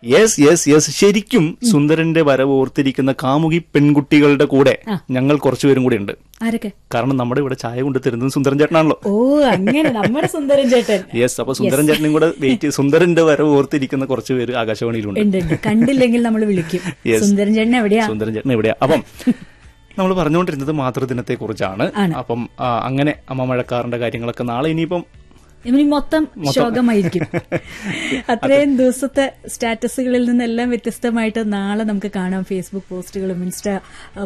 Yes yes yes ശരിക്കും സുന്ദരന്റെ വരവ് ഓർത്തിരിക്കുന്ന കാമുകി പെൺകുട്ടികളുടെ കൂടെ ഞങ്ങൾ കുറച്ചുപേരും കൂടെ ഉണ്ട് ആരൊക്കെ കാരണം നമ്മുടെ ഇവിടെ ചായ കൊണ്ട് തരുന്നത് സുന്ദരൻ ചേട്ടനാണല്ലോ ഓ അങ്ങനെ നമ്മുടെ സുന്ദരൻ ചേട്ടൻ യെസ് അപ്പൊ സുന്ദരൻ ചേട്ടനും കൂടെ വെയിറ്റ് ചെയ്ത് സുന്ദരന്റെ വരവ് ഓർത്തിരിക്കുന്ന കുറച്ച് പേര് ആകാശവാണിയിലുണ്ട് ഉണ്ട് ഉണ്ട് കണ്ടില്ലെങ്കിൽ നമ്മൾ വിളിക്കും Yes. സുന്ദരൻ ചേട്ടൻ എവിടെയാ സുന്ദരൻ ചേട്ടൻ എവിടെയാ അപ്പം നമ്മൾ പറഞ്ഞുകൊണ്ടിരുന്നത് മാതൃദിനത്തെ കുറിച്ചാണ് ആണ്. അപ്പം ആ, അങ്ങനെ അമ്മ മഴക്കാറിന്റെ കാര്യങ്ങളൊക്കെ നാളെ ഇനിയിപ്പം ഇനി മൊത്തം ശോകമായിരിക്കും അത്രയും ദിവസത്തെ സ്റ്റാറ്റസുകളിൽ നിന്നെല്ലാം വ്യത്യസ്തമായിട്ട് നാളെ നമുക്ക് കാണാം ഫേസ്ബുക്ക് പോസ്റ്റുകളും ഇൻസ്റ്റാ